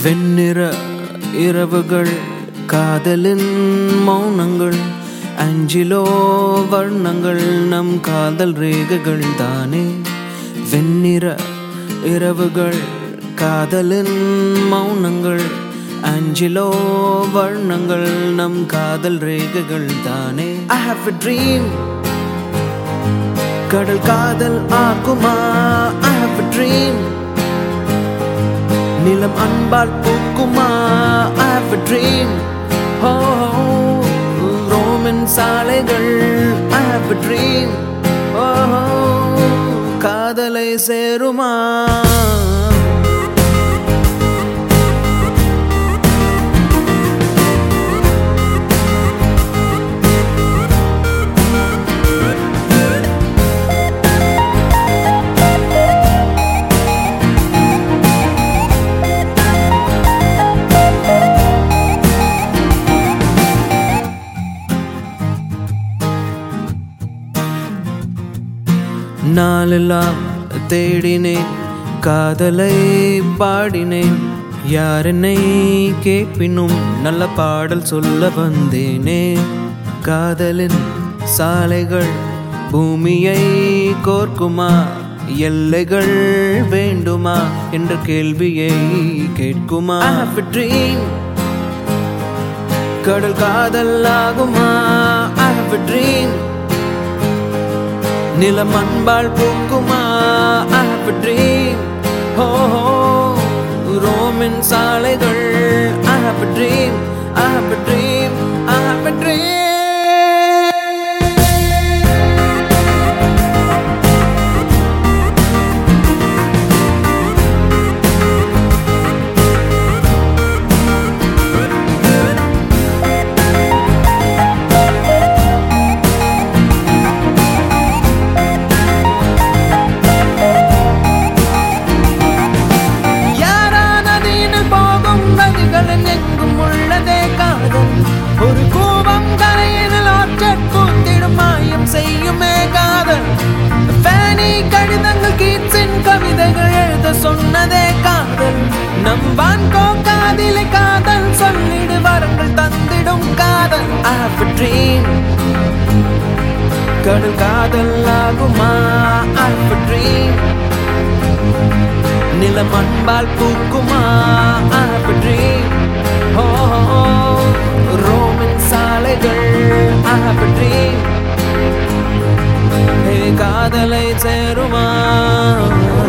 வெண்ணிற இரவுகள் காதலின் மௌனங்கள் அஞ்சிலோ வர்ணங்கள் நம் காதல் ரேகைகள் தானே வெண்ணிற இரவுகள் காதலின் மௌனங்கள் அஞ்சிலோ வர்ணங்கள் நம் காதல் ரேகைகள் தானே ஐ ஹாவ் a dream கடல் காதல் ஆக்குமா ஐ ஹாவ் a dream நிலம் அன்பால் பூக்குமா I have a dream oh, Roman சாலைகள் I have a dream oh, காதலை சேருமா நாளெல்லாம் தேடினேன் காதலை பாடினேன் யார் என்னை கேட்பினும் நல்ல பாடல் சொல்ல வந்தேனே காதலின் சாலைகள் பூமியை கோர்க்குமா எல்லைகள் வேண்டுமா என்ற கேள்வியை கேட்குமா I have a dream கடல் காதல் ஆகுமா I have a dream நிலம் அன்பால் பூக்குமா I have a dream ஹோ ஹோ ரோமின் சாலைகள் I have a dream I have a dream I have a dream யாரா நதியினில் போகும் நதிகளில் எங்கும் உள்ளதே காதல் ஒரு கூவம் கரையினில் ஆற்றற் கூத்திடும் மாயம் செய்யுமே காதல் ஃபேனி கடிதங்கள் கீட்ஸின் கவிதைகள் எழுத சொன்னதே காதல் நம் வான்கோ காதிலே காதல் சொல்லிடு வரங்கள் தந்திடும் காதல் I have a dream கடல் காதல் ஆகுமா I have a dream நிலம் அன்பால் பூக்குமா I have a dream oh, oh, oh. ரோமின் சாலைகள் I have a dream ஹே காதலை சேருமா